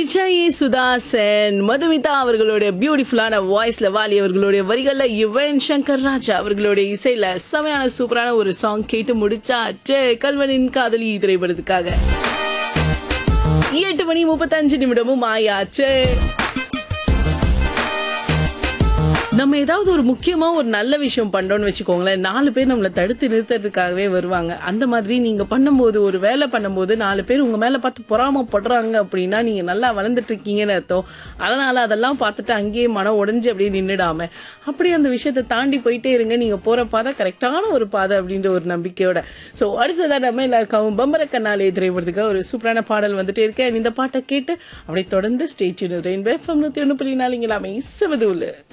விஜய் சுதாசன் மதுமிதா அவர்களுடைய பியூட்டிஃபுல்லான வாய்ஸ்ல வாலி அவர்களுடைய வரிகள்ல யுவன் சங்கர் ராஜா அவர்களுடைய இசையில செமையான சூப்பரான ஒரு சாங் கேட்டு முடிச்சாச்சு கல்வனின் காதலி திரைப்படத்துக்காக எட்டு மணி முப்பத்தஞ்சு நிமிடமும் ஆயாச்சு நம்ம ஏதாவது ஒரு முக்கியமா ஒரு நல்ல விஷயம் பண்றோம்னு வச்சுக்கோங்களேன் நாலு பேர் நம்மளை தடுத்து நிறுத்துறதுக்காகவே வருவாங்க அந்த மாதிரி நீங்க பண்ணும்போது ஒரு வேலை பண்ணும்போது நாலு பேர் உங்க மேல பார்த்து பொறாமப்படுறாங்க அப்படின்னா நீங்க நல்லா வளர்ந்துட்டு இருக்கீங்கன்னு அர்த்தம் அதனால அதெல்லாம் பார்த்துட்டு அங்கேயே மனம் உடைஞ்சு அப்படியே நின்றுடாம அப்படியே அந்த விஷயத்தை தாண்டி போயிட்டே இருங்க நீங்க போற பாதை கரெக்டான ஒரு பாதை அப்படின்ற ஒரு நம்பிக்கையோட ஸோ அடுத்ததா நம்ம எல்லாருக்காகவும் பம்பர கண்ணாலே திரைப்படத்துக்கு ஒரு சூப்பரான பாடல் வந்துட்டே இருக்கேன் இந்த பாட்டை கேட்டு அப்படியே தொடர்ந்து ஸ்டேச்சு ரெயின்பே எஃப்எம் நூத்தி ஒன்று புள்ளி நாலு இங்கே எல்லாமே செவது உள்ள